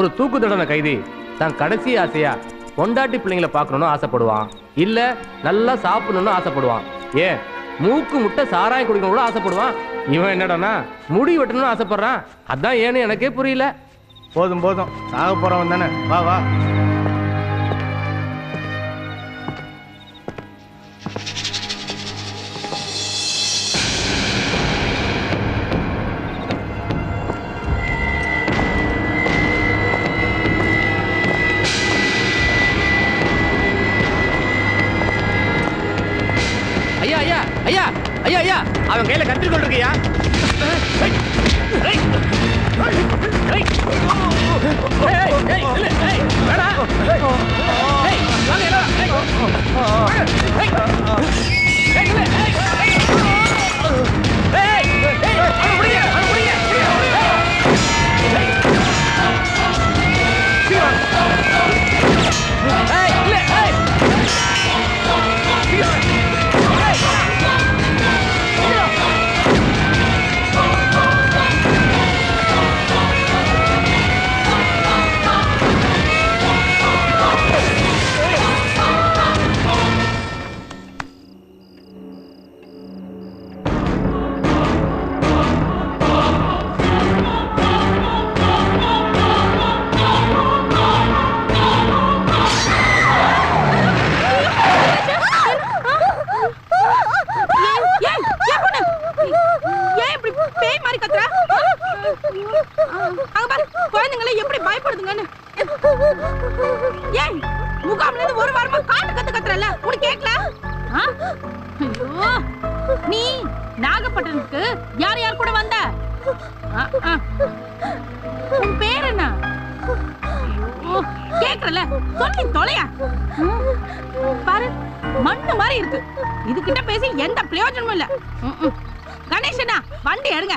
ஒரு தூக்கு தண்டனை கைதி தான் கடைசி ஆசையா பொண்டாட்டி பிள்ளைங்களை பார்க்கணும்னு ஆசைப்படுவான் இல்ல நல்லா சாப்பிடணும்னு ஆசைப்படுவான் ஏன் மூக்கு முட்டை சாராயம் குடிக்கணும் கூட ஆசைப்படுவான் இவன் என்னடான்னா முடி வெட்டணும்னு ஆசைப்படுறான் அதான் ஏன்னு எனக்கே புரியல போதும் போதும் சாக போறவன் தானே வா வா ஐயா ஐயா ஐயா ஐயா ஐயா அவன் கையில கத்திரிக்கோள் இருக்கியா ஏன், ஏன், ஏன் பொண்ணு? ஏன் இப்படி பேய் மாதிரி கத்துற? அங்க பாரு, குழந்தைங்களை எப்படி பயப்படுதுங்கன்னு. ஏய், முகாம்ல இருந்து ஒரு வாரமா காட்டு கத்து கத்துறல்ல, உனக்கு கேக்கல? ஆ? ஐயோ, நீ நாகப்பட்டினத்துக்கு யார் யார் கூட வந்த ஆ, ஆ. உன் பேர் என்ன ஐயோ, கேக்குறல சொல்லி தொலையா ம், பாரு மண்ணு மாதிரி இருக்கு இதுகிட்ட பேசி எந்த பிரயோஜனமும் இல்ல ம், ம். கணேசனா வண்டி எடுங்க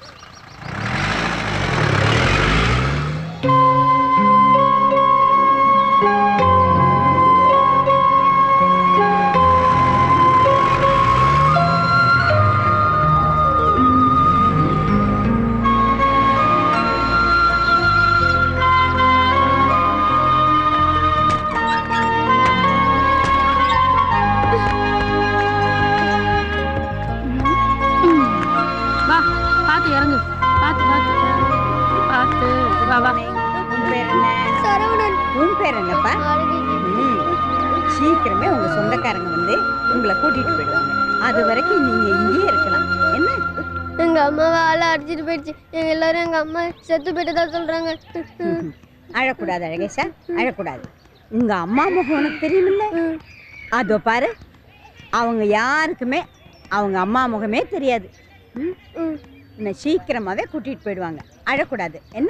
வா பாத்து இறங்கு பாத்து பாத்து பாத்து வா வா உன் பேர் என்ன சரவணன் உன் பேர் என்னப்பா ம். சீக்கிரமே உங்க சொந்தக்காரங்க வந்து உங்களை கூட்டிட்டு போயிடுவாங்க அது வரைக்கும் நீங்க இங்கேயே இருக்கலாம் என்ன எங்க அம்மாவை ஆளை அடிச்சிட்டு போயிடுச்சு எங்க எல்லாரும் எங்க அம்மா செத்து போயிட்டதா சொல்றாங்க ம். அழக்கூடாது அழகேஷா அழக்கூடாது உங்க அம்மா முகம் உனக்கு தெரியுமில்ல அதோ பாரு அவங்க யாருக்குமே அவங்க அம்மா முகமே தெரியாது ம்? உன்னை சீக்கிரமாவே கூட்டிட்டு போயிடுவாங்க அழக்கூடாது என்ன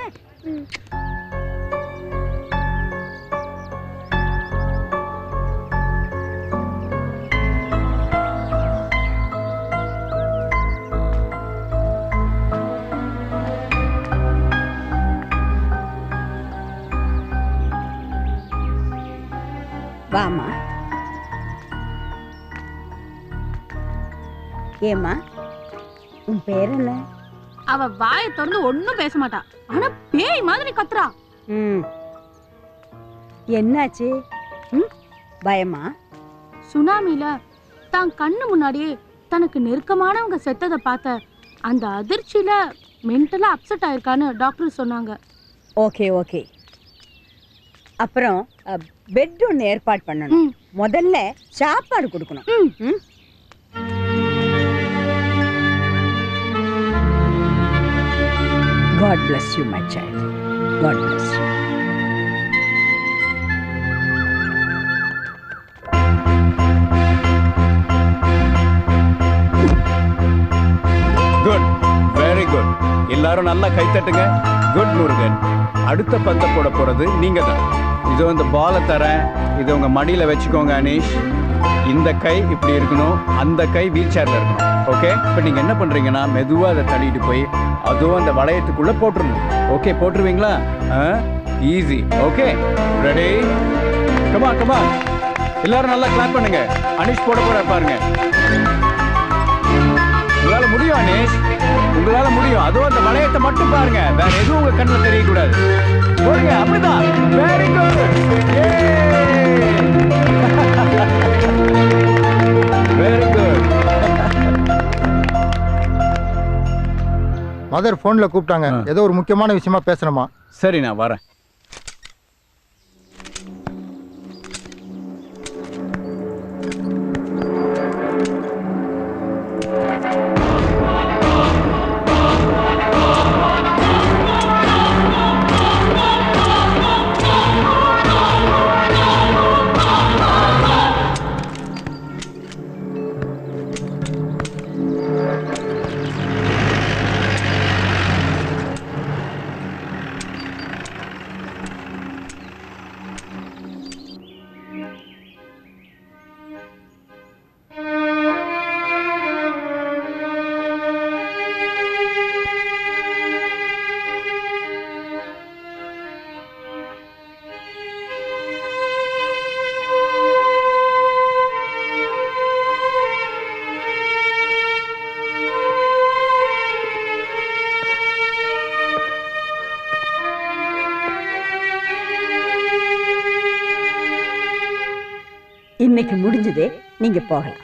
வாமா ஏம்மா உன் பேர் என்ன அவ வாயை திறந்து ஒண்ணும் பேச மாட்டா ஆனா பேய் மாதிரி கத்துறா ம் என்னாச்சு ம் பயமா சுனாமில தான் கண்ணு முன்னாடியே தனக்கு நெருக்கமானவங்க செத்ததை பார்த்த அந்த அதிர்ச்சியில மென்டலா அப்செட் ஆயிருக்கான்னு டாக்டர் சொன்னாங்க ஓகே ஓகே அப்புறம் பெட் ஒன்று ஏற்பாடு பண்ணணும் முதல்ல சாப்பாடு கொடுக்கணும் ம் God bless you my child God bless you good very good எல்லாரும் நல்லா கைத்தட்டுங்க குட் முருகன் அடுத்த பந்த போட போறது நீங்க தான் இதோ இந்த பாலை தரேன் இதை உங்க மடியில வச்சுக்கோங்க அனீஷ் இந்த கை இப்படி இருக்கணும் அந்த கை வீல் சேர்ல இருக்கணும் ஓகே இப்போ நீங்க என்ன பண்றீங்கன்னா மெதுவா அதை தள்ளிட்டு போய் அதுவும் அந்த வளையத்துக்குள்ள போட்டுருணும் ஓகே போட்டுருவீங்களா easy okay ready come on come on எல்லாரும் நல்லா கிளாப் பண்ணுங்க அனீஷ் போட போற பாருங்க உங்களால முடியும் அனேஷ் உங்களால முடியும் அதுவும் அந்த வளையத்தை மட்டும் பாருங்க வேற எதுவும் உங்க கண்ணில் தெரியக்கூடாது போடுங்க அப்படிதான் very good very good mother ஃபோனில் கூப்பிட்டாங்க ஆ. ஏதோ ஒரு முக்கியமான விஷயமா பேசணுமா சரி நான் வரேன் இன்னைக்கு முடிஞ்சது நீங்க போகலாம்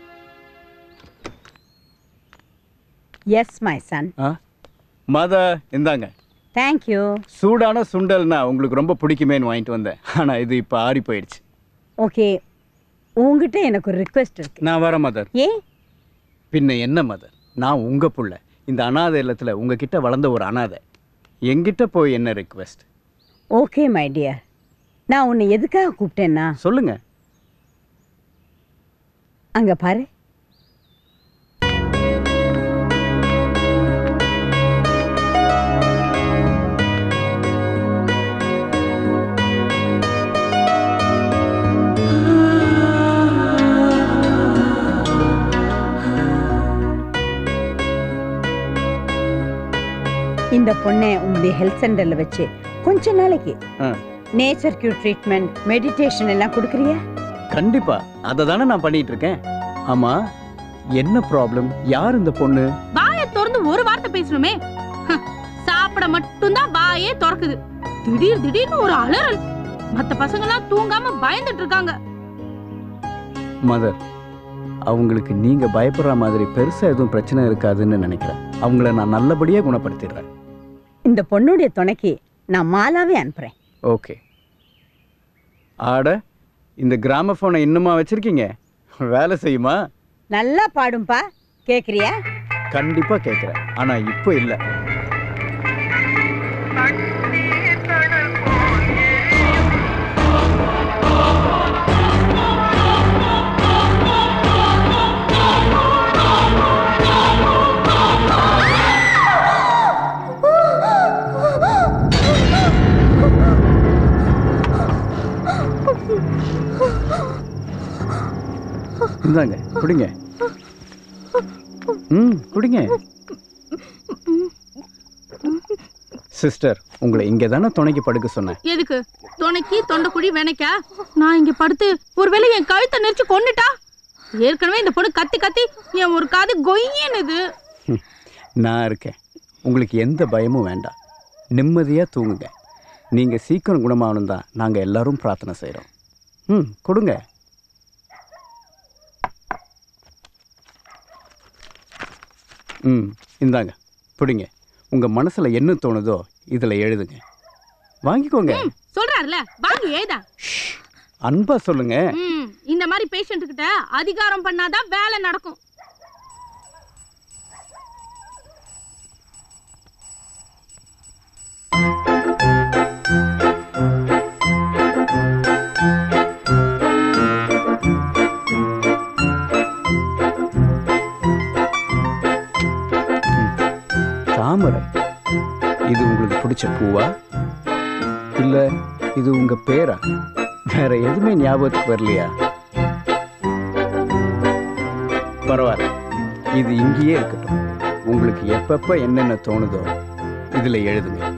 எஸ் மை சன் மத இந்தாங்க தேங்க்யூ சூடான சுண்டல்னா உங்களுக்கு ரொம்ப பிடிக்குமேன்னு வாங்கிட்டு வந்தேன் ஆனா இது இப்போ ஆறி போயிடுச்சு ஓகே உங்ககிட்ட எனக்கு ஒரு ரிக்வெஸ்ட் இருக்கு நான் வரேன் மதர் ஏன் பின்ன என்ன மதர் நான் உங்க புள்ள இந்த அனாதை இல்லத்துல உங்ககிட்ட வளர்ந்த ஒரு அனாதை என்கிட்ட போய் என்ன ரிக்வெஸ்ட் ஓகே மை டியர் நான் உன்னை எதுக்காக கூப்பிட்டேன்னா சொல்லுங்க அங்க பாரு இந்த பொண்ணை உங்களுடைய ஹெல்த் சென்டர்ல வச்சு கொஞ்ச நாளைக்கு ஆ. நேச்சர் கியூ ட்ரீட்மெண்ட் மெடிடேஷன் எல்லாம் கொடுக்குறியா கண்டிப்பா அதை தானே நான் பண்ணிட்டு இருக்கேன் ஆமா என்ன ப்ராப்ளம் யார் இந்த பொண்ணு வாயை திறந்து ஒரு வார்த்தை பேசணுமே ஹம், சாப்பிட மட்டும்தான் வாயே திறக்குது திடீர் திடீர்னு ஒரு அலறல் மத்த பசங்க எல்லாம் தூங்காம பயந்துட்டு இருக்காங்க மதர் அவங்களுக்கு நீங்க பயப்படுற மாதிரி பெருசா எதுவும் பிரச்சனை இருக்காதுன்னு நினைக்கிறேன் அவங்கள நான் நல்லபடியா குணப்படுத்திடுறேன் இந்த பொண்ணுடைய துணைக்கு நான் மாலாவே அனுப்புறேன் ஓகே ஆட இந்த கிராமஃபோனை இன்னுமா வச்சிருக்கீங்க வேலை செய்யுமா நல்லா பாடும்பா கேக்குறியா கண்டிப்பா கேட்குறேன் ஆனா இப்போ இல்லை இந்தாங்க குடிங்க ம் குடிங்க சிஸ்டர் உங்களை இங்கே தானே துணைக்கு படுக்க சொன்னேன் எதுக்கு துணைக்கு தொண்டைக்குழி வேணைக்கா நான் இங்க படுத்து ஒருவேளை என் கழுத்தை நெரிச்சு கொன்னுட்டா ஏற்கனவே இந்த பொண்ணு கத்தி கத்தி என் ஒரு காது கொய்யனுது நான் இருக்கேன் உங்களுக்கு எந்த பயமும் வேண்டாம் நிம்மதியாக தூங்குங்க நீங்கள் சீக்கிரம் குணமாகணும் தான் நாங்கள் எல்லாரும் பிரார்த்தனை செய்கிறோம் ம் கொடுங்க ம் இந்தாங்க பிடிங்க உங்கள் மனசில் என்ன தோணுதோ இதில் எழுதுங்க வாங்கிக்கோங்க சொல்றாருல வாங்க ஏதா அன்பா சொல்லுங்க ம் இந்த மாதிரி பேஷண்ட் கிட்ட அதிகாரம் பண்ணாதான் வேலை நடக்கும் தாமரை இது உங்களுக்கு பிடிச்ச பூவா இல்லை இது உங்க பேரா வேற எதுவுமே ஞாபகத்துக்கு வரலையா பரவாயில்ல இது இங்கேயே இருக்கட்டும் உங்களுக்கு எப்பப்ப என்னென்ன தோணுதோ இதுல எழுதுங்க